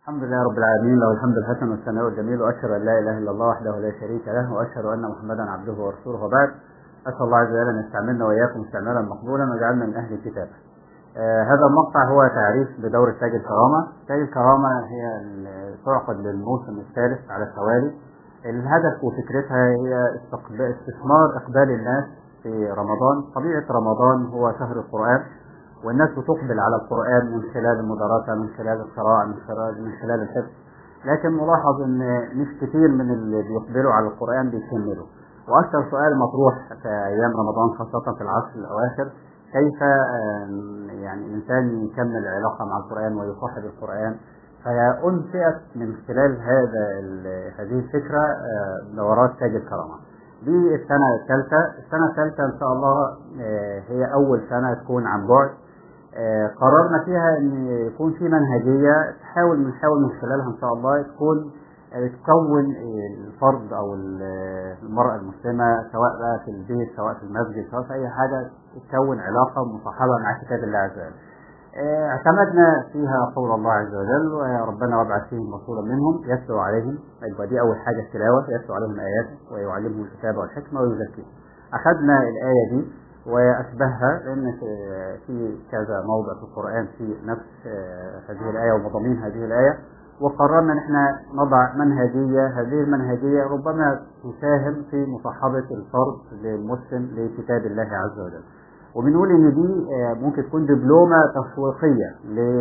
الحمد لله رب العالمين له الحمد الحسن والثناء الجميل واشهد ان لا اله الا الله وحده لا شريك له واشهد ان محمدا عبده ورسوله وبعد اسال الله عز وجل ان يستعملنا واياكم استعمالا مقبولا ويجعلنا من اهل الكتاب. آه هذا المقطع هو تعريف بدورة تاج الكرامة، تاج الكرامة هي ال- تعقد للموسم الثالث على التوالي. الهدف وفكرتها هي استقبال استثمار اقبال الناس في رمضان، طبيعة رمضان هو شهر القرآن والناس بتقبل على القرآن من خلال المدارسة من خلال القراءة من خلال من خلال الحفظ لكن ملاحظ ان مش كتير من اللي بيقبلوا على القرآن بيكملوا وأكثر سؤال مطروح في أيام رمضان خاصة في العشر الأواخر كيف آم، يعني الإنسان يكمل علاقة مع القرآن ويصاحب القرآن فأنشئت من خلال هذا ال- هذه الفكرة آه، دورات تاج الكرامة دي السنة الثالثة السنة الثالثة إن شاء الله آه، هي أول سنة تكون عن بعد آه، قررنا فيها ان يكون في منهجيه تحاول بنحاول من خلالها ان شاء الله تكون آه، تكون آه، الفرد او ال- آه، المراه المسلمه سواء بقى في البيت سواء في المسجد سواء في اي حاجه تكون علاقه مصاحبه مع كتاب الله عز وجل. آه، اعتمدنا فيها قول الله عز وجل وربنا وابعث فيهم رسولا منهم يتلو عليهم يبقى دي اول حاجه التلاوه يتلو عليهم اياته ويعلمهم الكتاب والحكمه ويزكيهم. اخذنا الايه دي واشبهها لان في- في كذا موضع في القران في نفس آه، هذه الايه ومضامين هذه الايه وقررنا ان احنا نضع منهجيه هذه المنهجيه ربما تساهم في مصاحبه الفرد للمسلم لكتاب الله عز وجل. وبنقول ان دي آه، ممكن تكون دبلومه تسويقيه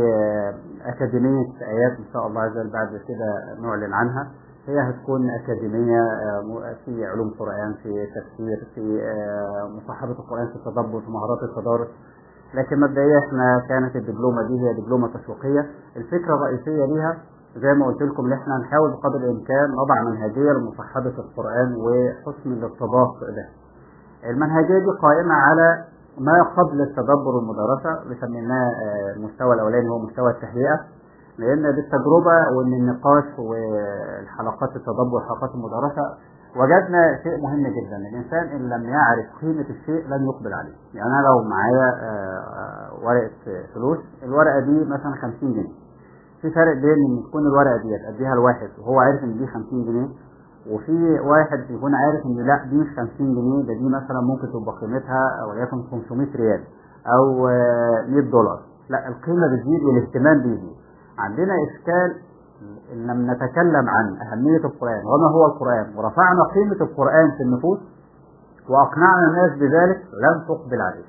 لاكاديميه ايات ان شاء الله عز وجل بعد كده نعلن عنها هي هتكون أكاديمية آه، م- في علوم قرآن في تفسير في آه، مصاحبة القرآن في التدبر في مهارات التدارس لكن مبدئيا احنا كانت الدبلومة دي هي دبلومة تسويقية الفكرة الرئيسية ليها زي ما قلت لكم ان احنا نحاول بقدر الامكان نضع منهجية لمصاحبة القرآن وحسن الارتباط به المنهجية دي قائمة على ما قبل التدبر والمدارسة اللي سميناه آه، المستوى الأولاني هو مستوى التهيئة لأن بالتجربة وإن النقاش والحلقات التدبر وحلقات المدارسة وجدنا شيء مهم جدا الإنسان إن لم يعرف قيمة الشيء لن يقبل عليه يعني أنا لو معايا آه، آه، ورقة فلوس الورقة دي مثلا 50 جنيه في فرق بين ان تكون الورقه ديت اديها لواحد وهو عارف ان دي 50 جنيه وفي واحد يكون عارف ان لا دي مش 50 جنيه ده دي مثلا ممكن تبقى قيمتها وليكن 500 ريال او آه، 100 دولار لا القيمه بتزيد والاهتمام بيزيد عندنا اشكال ان لم نتكلم عن اهميه القران وما هو القران ورفعنا قيمه القران في النفوس واقنعنا الناس بذلك لن تقبل عليه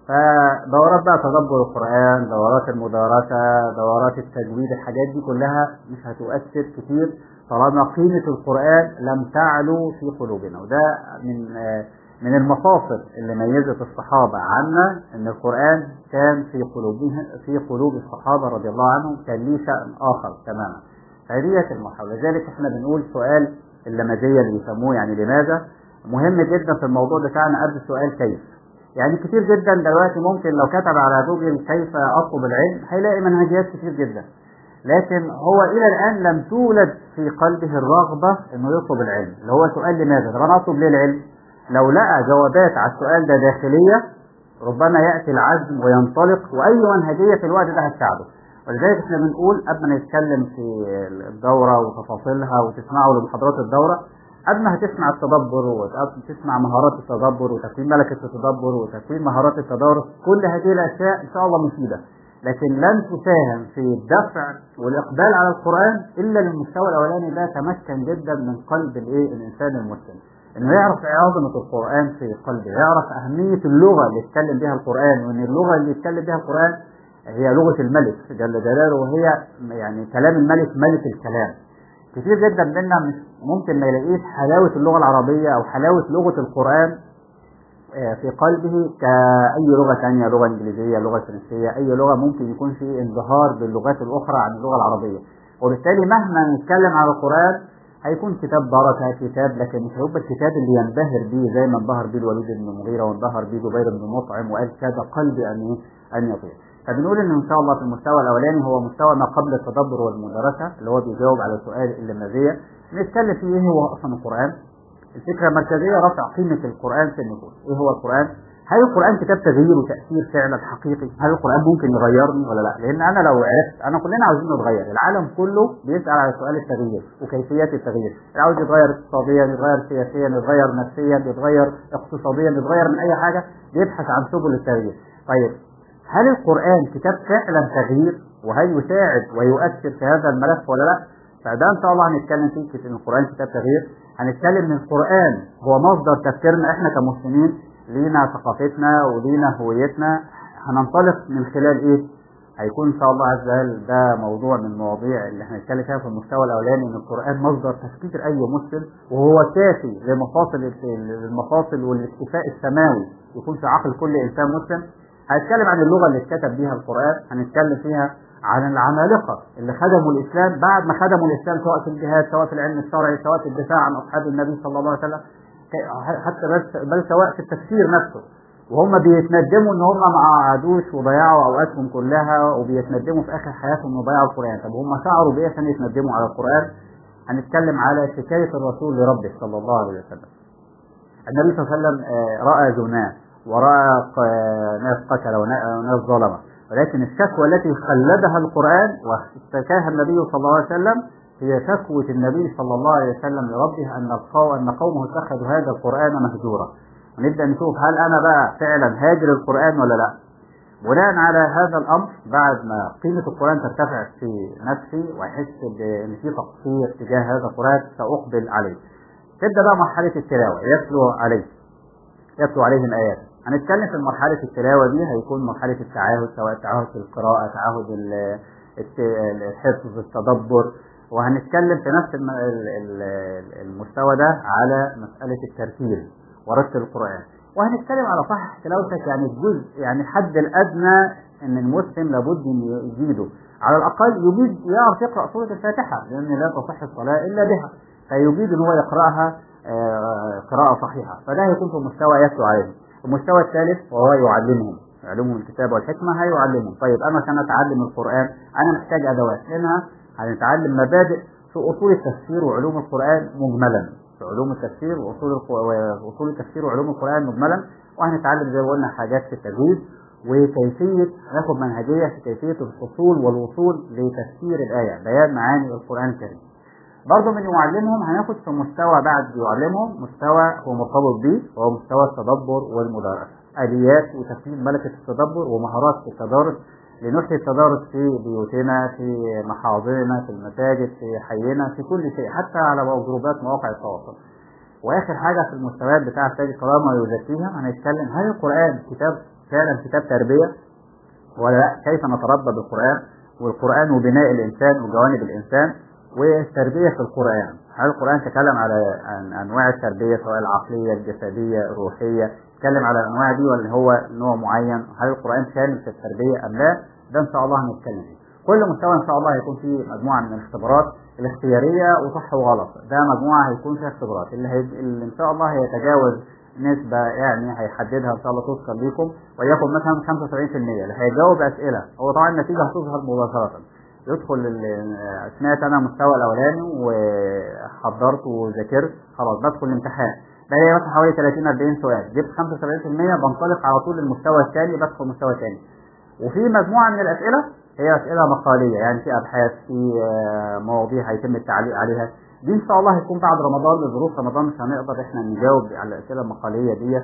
فدورات بقى تدبر القرآن دورات المدارسة دورات التجويد الحاجات دي كلها مش هتؤثر كتير طالما قيمة القرآن لم تعلو في قلوبنا وده من آه، من المفاصل اللي ميزت الصحابة عنا ان القرآن كان في قلوبهم في قلوب الصحابة رضي الله عنهم كان ليه شأن آخر تماما فهذه المحاولة لذلك احنا بنقول سؤال اللمزية اللي بيسموه يعني لماذا مهم جدا في الموضوع بتاعنا قبل سؤال كيف يعني كتير جدا دلوقتي ممكن لو كتب على جوجل كيف اطلب العلم هيلاقي منهجيات كتير جدا لكن هو الى الان لم تولد في قلبه الرغبه انه يطلب العلم اللي هو سؤال لماذا طب انا اطلب ليه العلم لو لقى جوابات على السؤال ده داخليه ربما ياتي العزم وينطلق واي منهجيه في الوقت ده هتساعده ولذلك احنا بنقول قبل ما نتكلم في الدوره وتفاصيلها وتسمعوا لمحاضرات الدوره قبل ما هتسمع التدبر وتسمع مهارات التدبر وتكوين ملكة التدبر وتكوين مهارات التدارس كل هذه الأشياء إن شاء الله مفيدة لكن لن تساهم في الدفع والإقبال على القرآن إلا للمستوى الأولاني ده تمكن جدا من قلب الإيه الإنسان المسلم إنه يعرف عظمة القرآن في قلبه يعرف أهمية اللغة اللي يتكلم بها القرآن وإن اللغة اللي يتكلم بها القرآن هي لغة الملك جل جلاله وهي يعني كلام الملك ملك الكلام كتير جدا منا مش ممكن ما يلاقيش حلاوة اللغة العربية أو حلاوة لغة القرآن آه، في قلبه كأي لغة ثانية لغة إنجليزية لغة فرنسية أي لغة ممكن يكون في انبهار باللغات الأخرى عن اللغة العربية وبالتالي مهما نتكلم عن القرآن هيكون كتاب بركة كتاب لكن مش هيبقى الكتاب اللي ينبهر بيه زي ما انبهر بيه الوليد بن المغيرة وانبهر بيه جبير بن مطعم وقال كاد قلبي أن أن يطير فبنقول ان ان شاء الله في المستوى الاولاني هو مستوى ما قبل التدبر والمدرسه اللي هو بيجاوب على سؤال اللمازيه نتكلم فيه ايه هو اصلا القران الفكره المركزيه رفع قيمه القران في النفوس ايه هو القران هل القرآن كتاب تغيير وتأثير فعلا حقيقي؟ هل القرآن ممكن يغيرني ولا لا؟ لأن أنا لو عرفت أنا كلنا عاوزين نتغير، العالم كله بيسأل على سؤال التغيير وكيفيات التغيير، اللي عاوز يتغير اقتصاديا، يتغير سياسيا، يتغير نفسيا، يتغير اقتصاديا، يتغير من أي حاجة بيبحث عن سبل التغيير. طيب هل القرآن كتاب فعلا تغيير؟ وهل يساعد ويؤثر في هذا الملف ولا لا؟ فده ان شاء الله هنتكلم فيه ان القران كتاب تغيير هنتكلم ان القران هو مصدر تفكيرنا احنا كمسلمين لينا ثقافتنا ولينا هويتنا هننطلق من خلال ايه؟ هيكون ان شاء الله عز وجل ده موضوع من المواضيع اللي احنا هنتكلم فيها في المستوى الاولاني ان القران مصدر تفكير اي مسلم وهو كافي لمفاصل للمفاصل والاكتفاء السماوي يكون في عقل كل انسان مسلم هنتكلم عن اللغه اللي اتكتب بيها القران هنتكلم فيها عن العمالقه اللي خدموا الاسلام بعد ما خدموا الاسلام سواء في الجهاد سواء في العلم الشرعي سواء في الدفاع عن اصحاب النبي صلى الله عليه وسلم حتى بس بل سواء في التفسير نفسه وهم بيتندموا ان هم ما قعدوش وضيعوا اوقاتهم كلها وبيتندموا في اخر حياتهم وضيعوا القران طب هم شعروا بايه عشان يتندموا على القران هنتكلم على شكايه الرسول لربه صلى الله عليه وسلم النبي صلى الله عليه وسلم راى زنا وراى ناس قتل وناس ظلمه ولكن الشكوى التي خلدها القرآن واشتكاها النبي صلى الله عليه وسلم هي شكوى النبي صلى الله عليه وسلم لربه أن أن قومه اتخذوا هذا القرآن مهجورا ونبدأ نشوف هل أنا بقى فعلا هاجر القرآن ولا لا بناء على هذا الأمر بعد ما قيمة القرآن ترتفع في نفسي وأحس بأن في تقصير تجاه هذا القرآن سأقبل عليه تبدأ بقى مرحلة التلاوة يتلو عليه يتلو عليه الآيات هنتكلم في مرحلة التلاوة دي هيكون مرحلة التعاهد سواء تعاهد في القراءة تعاهد الحفظ التدبر وهنتكلم في نفس المستوى ده على مسألة الترتيل ورتل القرآن وهنتكلم على صح تلاوتك يعني الجزء يعني الحد الأدنى إن المسلم لابد أن يزيده على الأقل يجيد يعرف يقرأ سورة الفاتحة لأن لا تصح الصلاة إلا بها فيجيد أن هو يقرأها قراءة صحيحة فده هيكون في مستوى يتلو عليه المستوى الثالث وهو يعلمهم يعلمهم الكتاب والحكمة هيعلمهم طيب أنا عشان أتعلم القرآن أنا محتاج أدوات منها هنتعلم مبادئ في أصول التفسير وعلوم القرآن مجملا في علوم التفسير وأصول وأصول التفسير وعلوم القرآن مجملا وهنتعلم زي ما قلنا حاجات في التجويد وكيفية ناخد منهجية في كيفية الحصول والوصول لتفسير الآية بيان معاني القرآن الكريم برضه من يعلمهم هناخد في مستوى بعد يعلمهم مستوى هو مرتبط بيه وهو مستوى التدبر والمدارسة آليات وتفسير ملكة التدبر ومهارات في التدارس لنحيي التدارس في بيوتنا في محاضرنا في المساجد في حينا في كل شيء حتى على جروبات مواقع التواصل واخر حاجه في المستويات بتاعه تاج الكرامه ويزكيها هنتكلم هل القران كتاب فعلا كتاب تربيه ولا لا كيف نتربى بالقران والقران وبناء الانسان وجوانب الانسان والتربيه في القران هل القران تكلم على انواع التربيه سواء العقليه الجسديه الروحيه اتكلم على الانواع دي ولا هو نوع معين هل القران شامل في التربيه ام لا ده ان شاء الله هنتكلم فيه كل مستوى ان شاء الله هيكون فيه مجموعه من الاختبارات الاختياريه وصح وغلط ده مجموعه هيكون فيها اختبارات اللي, هي... اللي ان شاء الله هيتجاوز نسبة يعني هيحددها ان شاء الله تذكر لكم وليكن مثلا 75% اللي هيجاوب اسئلة هو طبعا النتيجة هتظهر مباشرة يدخل سمعت انا المستوى الاولاني وحضرت وذاكرت خلاص بدخل الامتحان بلاقي مثلا حوالي 30 40 سؤال جبت 75% بنطلق على طول للمستوى الثاني بدخل المستوى الثاني وفي مجموعه من الاسئله هي اسئله مقاليه يعني في ابحاث في مواضيع هيتم التعليق عليها دي ان شاء الله هيكون بعد رمضان لظروف رمضان مش هنقدر احنا نجاوب على الاسئله المقاليه دي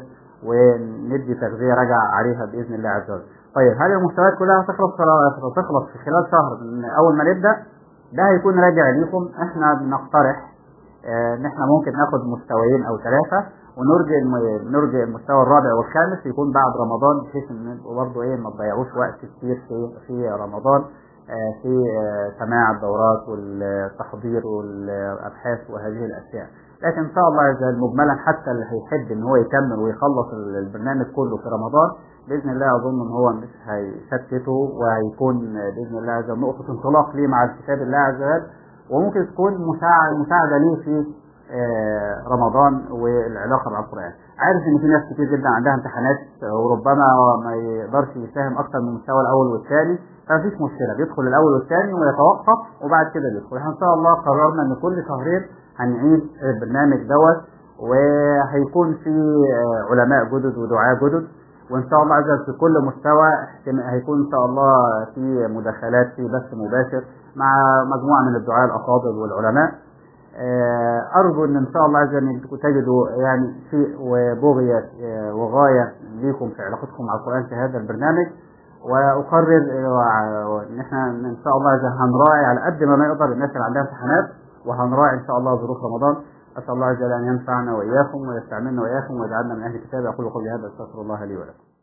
وندي تغذيه راجع عليها باذن الله عز وجل. طيب هل المستويات كلها هتخلص تخلص في خلال شهر من اول ما نبدا؟ ده هيكون راجع ليكم احنا بنقترح ان احنا ممكن ناخد مستويين او ثلاثه ونرجع نرجع المستوى الرابع والخامس يكون بعد رمضان بحيث ان برضه ايه ما تضيعوش وقت كتير في في رمضان في سماع الدورات والتحضير والابحاث وهذه الاشياء لكن ان شاء الله عز وجل مجملا حتى اللي هيحب ان هو يكمل ويخلص البرنامج كله في رمضان باذن الله اظن ان هو مش هيشتته وهيكون باذن الله عز وجل نقطه انطلاق ليه مع كتاب الله عز وجل وممكن تكون مساعدة, مساعدة ليه في رمضان والعلاقة مع القرآن عارف ان في ناس كتير جدا عندها امتحانات وربما ما يقدرش يساهم اكتر من المستوى الاول والثاني فمفيش مشكلة بيدخل الاول والثاني ويتوقف وبعد كده بيدخل احنا ان شاء الله قررنا ان كل شهرين هنعيد البرنامج دوت وهيكون في علماء جدد ودعاة جدد وان شاء الله عز وجل في كل مستوى هيكون ان شاء الله في مداخلات في بث مباشر مع مجموعه من الدعاء الافاضل والعلماء ارجو ان ان شاء الله عز وجل تجدوا يعني شيء وبغيه وغايه ليكم في علاقتكم مع القران في هذا البرنامج واقرر ان احنا ان شاء الله هنراعي على قد ما نقدر الناس اللي عندها امتحانات وهنراعي ان شاء الله ظروف رمضان اسال الله عز وجل ان ينفعنا واياكم ويستعملنا واياكم ويجعلنا من اهل الكتاب اقول قولي هذا استغفر الله لي ولكم